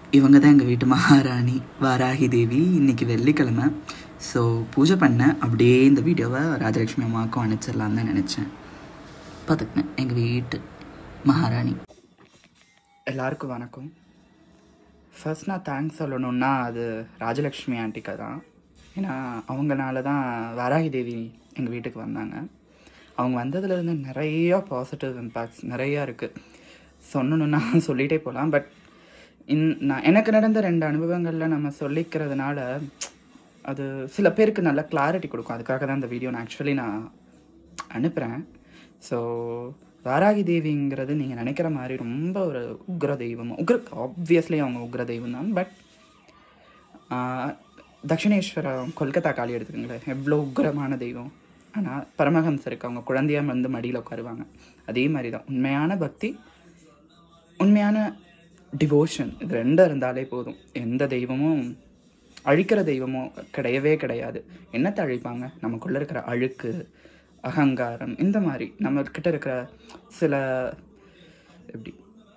இவங்க தான் எங்கள் வீட்டு மகாராணி வாராகி தேவி இன்னைக்கு வெள்ளிக்கிழமை ஸோ பூஜை பண்ணேன் அப்படியே இந்த வீடியோவை ராஜலக்ஷ்மி அம்மாவுக்கும் அனுப்பிச்சிடலான்னு தான் நினச்சேன் பார்த்துக்கினேன் எங்கள் வீட்டு மகாராணி எல்லாருக்கும் வணக்கம் ஃபர்ஸ்ட் நான் தேங்க்ஸ் சொல்லணுன்னா அது ராஜலக்ஷ்மி ஆண்டிக்கு தான் ஏன்னா அவங்கனால தான் வாராகி தேவி எங்கள் வீட்டுக்கு வந்தாங்க அவங்க வந்ததுலேருந்து நிறைய பாசிட்டிவ் இம்பேக்ட்ஸ் நிறையா இருக்குது சொல்லணுன்னா சொல்லிகிட்டே போகலாம் பட் இன் நான் எனக்கு நடந்த ரெண்டு அனுபவங்களில் நம்ம சொல்லிக்கிறதுனால அது சில பேருக்கு நல்ல கிளாரிட்டி கொடுக்கும் அதுக்காக தான் இந்த வீடியோ நான் ஆக்சுவலி நான் அனுப்புகிறேன் ஸோ வாராகி தேவிங்கிறது நீங்கள் நினைக்கிற மாதிரி ரொம்ப ஒரு உக்ர தெய்வம் உக்ர ஆப்வியஸ்லி அவங்க உக்ர தெய்வம் தான் பட் தட்சிணேஸ்வரம் கொல்கத்தா காளி எடுத்துக்கோங்களேன் எவ்வளோ உக்ரமான தெய்வம் ஆனால் பரமஹம்சருக்கு அவங்க குழந்தையாக வந்து மடியில் உட்காருவாங்க அதே மாதிரி தான் உண்மையான பக்தி உண்மையான டிவோஷன் இது ரெண்டும் இருந்தாலே போதும் எந்த தெய்வமும் அழிக்கிற தெய்வமும் கிடையவே கிடையாது என்னத்தை அழிப்பாங்க நமக்குள்ளே இருக்கிற அழுக்கு அகங்காரம் இந்த மாதிரி நம்மக்கிட்ட இருக்கிற சில எப்படி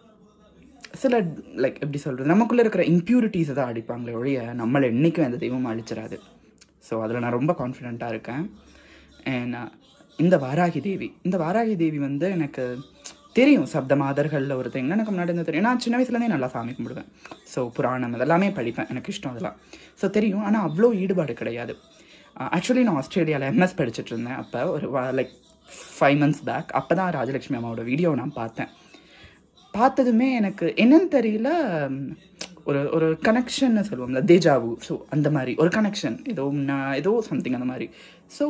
சில லைக் எப்படி சொல்கிறது நமக்குள்ளே இருக்கிற இம்ப்யூரிட்டிஸை தான் அடிப்பாங்களே ஒழிய நம்மளை என்றைக்கும் எந்த தெய்வமும் அழிச்சிடாது ஸோ அதில் நான் ரொம்ப கான்ஃபிடெண்ட்டாக இருக்கேன் And, uh, இந்த வாராகி தேவி இந்த வாராகி தேவி வந்து எனக்கு தெரியும் சப்த மாதர்களில் ஒரு thing எனக்கு முன்னாடி இருந்து தெரியும் நான் சின்ன வயசுலேருந்தே நல்லா சாமி கும்பிடுவேன் ஸோ புராணம் அதெல்லாமே படிப்பேன் எனக்கு இஷ்டம் அதெல்லாம் ஸோ தெரியும் ஆனால் அவ்வளோ ஈடுபாடு கிடையாது ஆக்சுவலி நான் ஆஸ்திரேலியாவில் எம்எஸ் படிச்சுட்டு இருந்தேன் அப்போ ஒரு லைக் ஃபைவ் மந்த்ஸ் பேக் அப்போ தான் ராஜலக்ஷ்மி அம்மாவோட வீடியோவை நான் பார்த்தேன் பார்த்ததுமே எனக்கு என்னன்னு தெரியல ம், ஒரு ஒரு கனெக்ஷன்னு சொல்லுவோம்ல தேஜாவு ஸோ அந்த மாதிரி ஒரு கனெக்ஷன் ஏதோ நான் ஏதோ சம்திங் அந்த மாதிரி ஸோ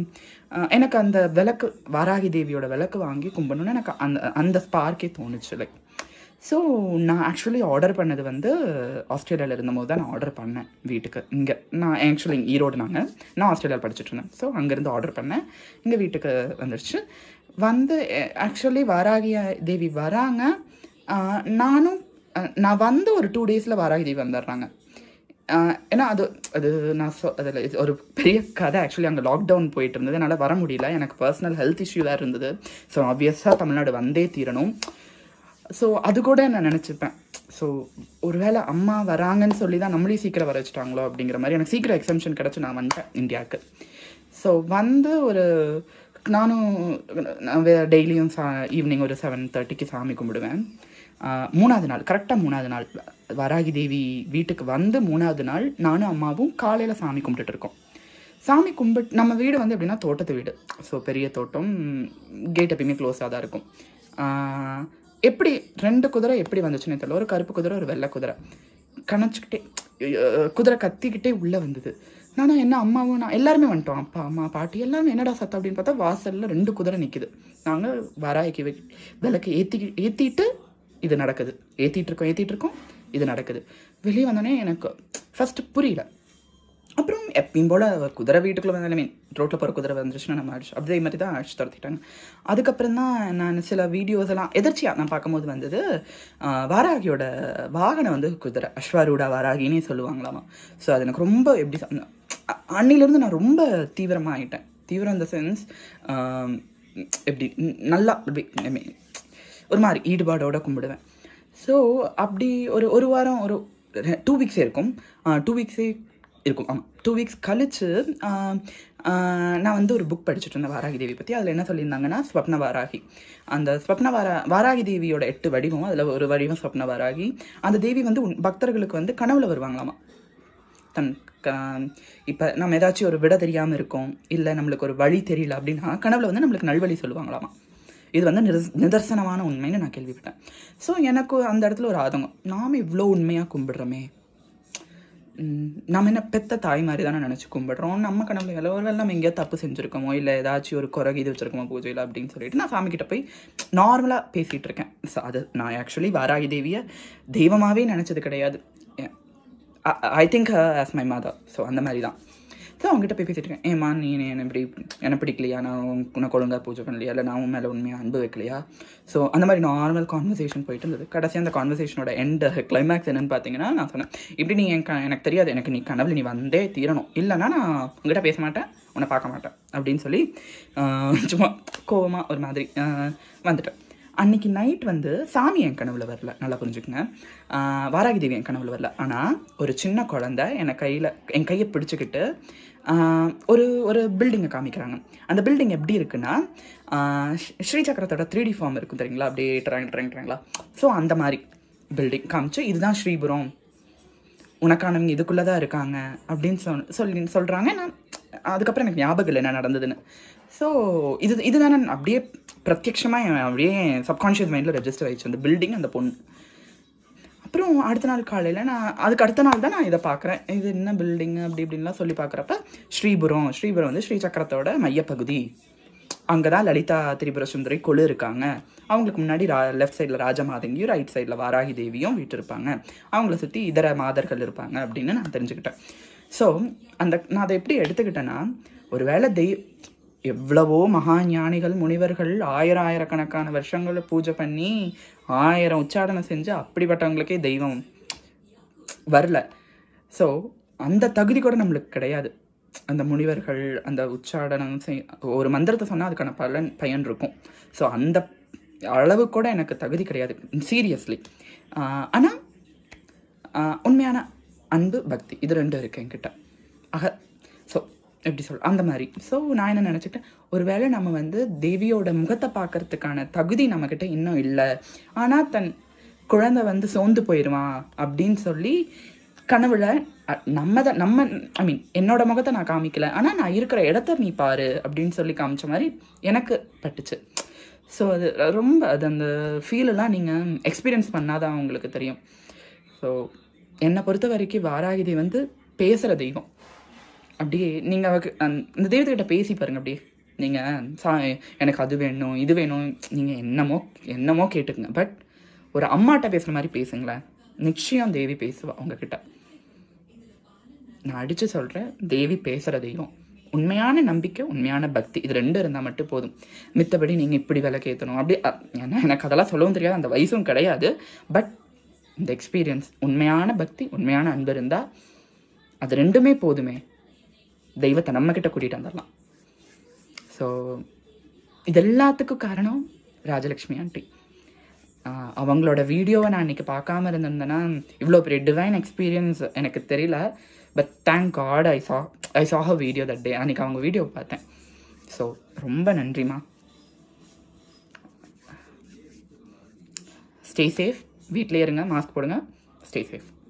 எனக்கு அந்த விளக்கு வாராகி தேவியோட விளக்கு வாங்கி கும்பிடணும்னு எனக்கு அந்த அந்த ஸ்பார்க்கே தோணுச்சு லைக் ஸோ நான் ஆக்சுவலி ஆர்டர் பண்ணது வந்து ஆஸ்திரேலியாவில் இருந்தபோது தான் நான் ஆர்டர் பண்ணேன் வீட்டுக்கு இங்கே நான் ஆக்சுவலி ஈரோடு நாங்கள் நான் ஆஸ்திரேலியாவில் படிச்சுட்டு இருந்தேன் ஸோ அங்கேருந்து ஆர்டர் பண்ணேன் இங்கே வீட்டுக்கு வந்துடுச்சு வந்து ஆக்சுவலி வாராகி தேவி வராங்க ஆஹ் நானும் அஹ் நான் வந்து ஒரு டூ டேஸில் வாராகி தேவி வந்துடுறாங்க ஆஹ் ஏன்னா அது அது நான் சொ அதில் ஒரு பெரிய கதை ஆக்சுவலி அங்கே லாக்டவுன் போயிட்டு இருந்தது என்னால் வர முடியல எனக்கு பர்சனல் ஹெல்த் இஷ்யூ வேறு இருந்தது ஸோ ஆப்வியஸாக தமிழ்நாடு வந்தே தீரணும் ஸோ அது கூட நான் நினச்சிப்பேன் ஸோ ஒருவேளை அம்மா வராங்கன்னு சொல்லி தான் நம்மளையும் சீக்கிரம் வர வச்சுட்டாங்களோ அப்படிங்கிற மாதிரி எனக்கு சீக்கிரம் எக்ஸம்ஷன் கிடச்சி நான் வந்துட்டேன் இந்தியாவுக்கு ஸோ வந்து ஒரு நானும் நான் டெய்லியும் சா ஈவினிங் ஒரு செவன் தேர்ட்டிக்கு சாமி கும்பிடுவேன் ஆஹ் மூணாவது நாள் கரெக்டாக மூணாவது நாள் வராகி தேவி வீட்டுக்கு வந்து மூணாவது நாள் நானும் அம்மாவும் காலையில் சாமி கும்பிட்டுட்டு இருக்கோம் சாமி கும்பிட்டு நம்ம வீடு வந்து எப்படின்னா தோட்டத்து வீடு ஸோ பெரிய தோட்டம் கேட் எப்பயுமே க்ளோஸாக தான் இருக்கும் ஆஹ் எப்படி ரெண்டு குதிரை எப்படி வந்துச்சுன்னு தெரியல ஒரு கருப்பு குதிரை ஒரு வெள்ளை குதிரை கணச்சிக்கிட்டே அஹ் குதிரை கத்திக்கிட்டே உள்ளே வந்தது நானும் என்ன அம்மாவும் நான் எல்லாருமே வந்துட்டோம் அப்பா அம்மா பாட்டி எல்லாமே என்னடா சத்தம் அப்படின்னு பார்த்தா வாசலில் ரெண்டு குதிரை நிற்குது நாங்கள் வராய்க்கு வை விளக்கு ஏற்றி ஏற்றிட்டு இது நடக்குது ஏற்றிட்டு இருக்கோம் ஏற்றிட்டு இருக்கோம் இது நடக்குது வெளியே வந்தோடனே எனக்கு ஃபஸ்ட்டு புரியல அப்புறம் எப்பயும் போல் குதிரை வீட்டுக்குள்ளே வந்தாலும் மீன் ரோட்டில் போகிற குதிரை வந்துருச்சுன்னா நம்ம அடிச்சு அதே மாதிரி தான் அடிச்சு துரத்திட்டாங்க அதுக்கப்புறம் தான் நான் சில வீடியோஸ் எல்லாம் எதிர்ச்சியாக நான் பார்க்கும்போது வந்தது ஆஹ், வாராகியோட வாகனம் வந்து குதிரை அஸ்வாரூடா வாராகினே சொல்லுவாங்களாமா ஸோ அது எனக்கு ரொம்ப எப்படி சொ- அ- அன்னிலிருந்து நான் ரொம்ப தீவிரமாக ஆயிட்டேன் தீவிரம் இந்த சென்ஸ் எப்படி ந- நல்லா எப்படி I mean, ஒரு மாதிரி ஈடுபாடோட கும்பிடுவேன் ஸோ அப்படி ஒரு ஒரு வாரம் ஒரு டூ வீக்ஸே இருக்கும் டூ வீக்ஸே இருக்கும் ஆமாம் டூ வீக்ஸ் கழிச்சு ஆஹ், ஆஹ், நான் வந்து ஒரு புக் படிச்சுட்டு இருந்தேன் வாராகி தேவி பற்றி அதில் என்ன சொல்லியிருந்தாங்கன்னா ஸ்வப்ன வாராகி அந்த ஸ்வப்ன வாரா வாராகி தேவியோட எட்டு வடிவம் அதில் ஒரு வடிவம் ஸ்வப்ன வாராகி அந்த தேவி வந்து உன் பக்தர்களுக்கு வந்து கனவுல வருவாங்களாமா தன் இப்போ நம்ம ஏதாச்சும் ஒரு விட தெரியாமல் இருக்கோம் இல்லை நம்மளுக்கு ஒரு வழி தெரியல அப்படின்னா கனவுல வந்து நம்மளுக்கு நல்வழி சொல்லுவாங்களாமா இது வந்து நிதர்ச- நிதர்சனமான உண்மைன்னு நான் கேள்விப்பட்டேன் ஸோ எனக்கு அந்த இடத்துல ஒரு ஆதங்கம் நாம் இவ்வளோ உண்மையாக கும்பிடுறோமே ம், நம்ம என்ன பெத்த தாய் மாதிரி தானே நினச்சி கும்பிடுறோம் நம்ம கனவுல வேலை ஒரு வேளை நம்ம எங்கேயாவது தப்பு செஞ்சுருக்கோமோ இல்லை ஏதாச்சும் ஒரு குறை இது வச்சிருக்கோமோ பூஜையில் அப்படின்னு சொல்லிட்டு நான் சாமி கிட்ட போய் நார்மலாக பேசிகிட்டு இருக்கேன் So, அது நான் ஆக்சுவலி வாராகி தேவியை தெய்வமாகவே நினச்சது கிடையாது I think as my mother so அந்த மாதிரி தான் ஸோ அவங்ககிட்ட போய் பேசிட்டு இருக்கேன் ஏம்மா நீ என்ன இப்படி என்ன பிடிக்கலையா நான் உன்- உனக்கு ஒழுங்காக பூஜை பண்ணலையா இல்லை நான் உன் மேலே உண்மையாக அன்பு வைக்கலையா ஸோ அந்த மாதிரி நார்மல் கான்வர்சேஷன் போயிட்டு இருந்தது கடைசி அந்த கான்வர்சேஷனோட எண்ட் கிளைமேக்ஸ் என்னன்னு பார்த்தீங்கன்னா நான் சொன்னேன் இப்படி நீ என் க எனக்கு தெரியாது எனக்கு நீ கனவுல நீ வந்தே தீரணும் இல்லைன்னா நான் உங்ககிட்ட பேச மாட்டேன் உன்னை பார்க்க மாட்டேன் அப்படின்னு சொல்லி ஆஹ், சும்மா கோவமாக ஒரு மாதிரி ஆஹ், வந்துட்டேன் அன்னைக்கு நைட் வந்து சாமி என் கனவுல வரல நல்லா புரிஞ்சுக்கங்க ஆஹ் வாராகி தேவி என் கனவுல வரல ஆனால் ஒரு சின்ன குழந்தை என்னை கையில் என் கையை பிடிச்சிக்கிட்டு ஆஹ் ஒரு ஒரு பில்டிங்கை காமிக்கிறாங்க அந்த பில்டிங் எப்படி இருக்குன்னா ஆஹ் ஸ்ரீ- ஸ்ரீ சக்கரத்தோட த்ரீ டி ஃபார்ம் இருக்கும் தெரியுங்களா அப்படியே ட்ராங் ட்ராங் ட்ராங்களா ஸோ அந்த மாதிரி பில்டிங் காமிச்சு இதுதான் ஸ்ரீபுரம் உனக்கானவங்க இதுக்குள்ளே தான் இருக்காங்க அப்படின்னு சொல் சொல்லி சொல்கிறாங்க நான் அதுக்கப்புறம் எனக்கு ஞாபகம் இல்லை என்ன நடந்ததுன்னு ஸோ இது இதுதானே அப்படியே பிரத்யட்சமாக அப்படியே சப்கான்ஷியஸ் மைண்டில் ரெஜிஸ்டர் ஆயிடுச்சு அந்த பில்டிங் அந்த பொண்ணு அப்புறம் அடுத்த நாள் காலையில் நான் அதுக்கு அடுத்த நாள் தான் நான் இதை பார்க்குறேன் இது என்ன பில்டிங் அப்படி இப்படின்லாம் சொல்லி பார்க்குறப்ப ஸ்ரீபுரம் ஸ்ரீபுரம் வந்து ஸ்ரீ சக்கரத்தோட மையப்பகுதி அங்கே தான் லலிதா திரிபுர சுந்தரி கொலு இருக்காங்க அவங்களுக்கு முன்னாடி ரா லெஃப்ட் சைடில் ராஜமாதங்கியும் ரைட் சைடில் வாராகி தேவியும் வீட்டு இருப்பாங்க அவங்கள சுற்றி இதர மாதர்கள் இருப்பாங்க அப்படின்னு நான் தெரிஞ்சுக்கிட்டேன் ஸோ அந்த நான் அதை எப்படி எடுத்துக்கிட்டேன்னா ஒருவேளை தெய் எவ்வளவோ மகா ஞானிகள் முனிவர்கள் ஆயிரம் ஆயிரக்கணக்கான வருஷங்களை பூஜை பண்ணி ஆயிரம் உச்சாடனம் செஞ்சு அப்படிப்பட்டவங்களுக்கே தெய்வம் வரல ஸோ அந்த தகுதி கூட நம்மளுக்கு கிடையாது அந்த முனிவர்கள் அந்த உச்சாடனம் செய் ஒரு மந்திரத்தை சொன்னால் அதுக்கான பலன் பயன் இருக்கும் ஸோ அந்த அளவு கூட எனக்கு தகுதி கிடையாது சீரியஸ்லி ஆனால் உண்மையான அன்பு பக்தி இது ரெண்டும் இருக்கு என்கிட்ட ஆக ஸோ எப்படி சொல் அந்த மாதிரி ஸோ நான் என்ன நினச்சிக்கிட்டேன் ஒருவேளை நம்ம வந்து தேவியோட முகத்தை பார்க்கறதுக்கான தகுதி நம்மக்கிட்ட இன்னும் இல்லை ஆனால் தன் குழந்தை வந்து சோர்ந்து போயிடுவான் அப்படின்னு சொல்லி கனவுல அ, நம்ம தான் நம்ம ஐ மீன் என்னோட முகத்தை நான் காமிக்கல ஆனால் நான் இருக்கிற இடத்த நீ பாரு அப்படின்னு சொல்லி காமிச்ச மாதிரி எனக்கு பட்டுச்சு ஸோ அது ரொம்ப அது அந்த ஃபீலெல்லாம் நீங்கள் எக்ஸ்பீரியன்ஸ் பண்ணாதான் உங்களுக்கு தெரியும் ஸோ என்னை பொறுத்த வரைக்கும் வாராகிதி வந்து பேசுகிற தெய்வம் அப்படியே நீங்கள் அவக்கு அந்த- இந்த தெய்வத்துக்கிட்ட பேசி பாருங்க அப்படியே நீங்கள் சா எனக்கு அது வேணும் இது வேணும் நீங்கள் என்னமோ என்னமோ கேட்டுக்குங்க பட் ஒரு அம்மாட்ட பேசுகிற மாதிரி பேசுங்களேன் நிச்சயம் தேவி பேசுவா உங்ககிட்ட நான் அடித்து சொல்கிறேன் தேவி பேசுகிற தெய்வம் உண்மையான நம்பிக்கை உண்மையான பக்தி இது ரெண்டும் இருந்தால் மட்டும் போதும் மித்தபடி நீங்கள் இப்படி விலைக்கு ஏற்றணும் அப்படி அ, ஏன்னா எனக்கு அதெல்லாம் சொல்லவும் தெரியாது அந்த வயசும் கிடையாது பட் இந்த எக்ஸ்பீரியன்ஸ் உண்மையான பக்தி உண்மையான அன்பு இருந்தால் அது ரெண்டுமே போதுமே தெய்வத்தை நம்மக்கிட்ட கூட்டிகிட்டு வந்துடலாம் ஸோ இது எல்லாத்துக்கும் காரணம் ராஜலக்ஷ்மி ஆண்டி ஆஹ் அவங்களோட வீடியோவை நான் இன்னைக்கு பார்க்காம இருந்திருந்தேன்னா இவ்வளோ பெரிய டிவைன் எக்ஸ்பீரியன்ஸ் எனக்கு தெரியல பட் தேங்க் காட் ஐ சா ஐ சா ஹ வீடியோ தட் டே அன்றைக்கி அவங்க வீடியோ பார்த்தேன் ஸோ ரொம்ப நன்றிம்மா ஸ்டே சேஃப் வீட்டிலே இருங்க மாஸ்க் போடுங்க ஸ்டே சேஃப்